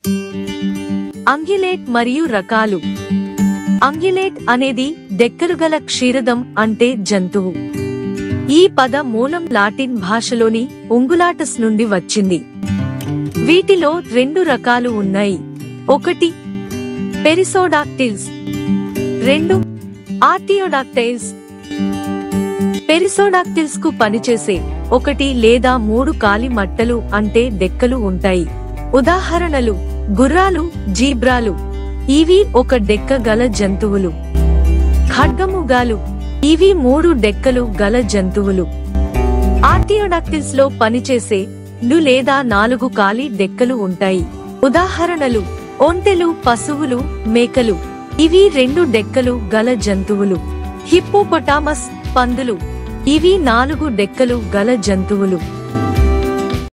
అంగిలేట్ మరియు రకాలు అంగిలేట్ అనేది డెక్కలుగల క్షీరదం అంటే జంతువు ఈ పద మూలం లాటిన్ భాషలోని ఉంగులాటస్ నుండి వచ్చింది వీటిలో రెండు రకాలు ఉన్నాయి ఒకటి పెరిసోడాక్టిల్స్ రెండు ఆర్టియోడాక్టైల్స్ పెరిసోడాక్టిల్స్ కు పనిచేసే ఒకటి లేదా మూడు కాలి మట్టలు అంటే డెక్కలు ఉంటాయి ఉదాహరణలు గుర్రాలు జీబ్రాలు ఇవి ఒక డెక్క గల జంతువులు ఖడ్గముగాలు ఇవి మూడు డెక్కలు గల జంతువులు ఆర్టియోడాక్టిల్స్ లో పనిచేసే లు లేదా నాలుగు కాలి డెక్కలు ఉంటాయి ఉదాహరణలు ఒంటెలు పశువులు మేకలు ఇవి రెండు డెక్కలు గల జంతువులు హిప్పోపొటామస్ పందులు ఇవి నాలుగు డెక్కలు గల జంతువులు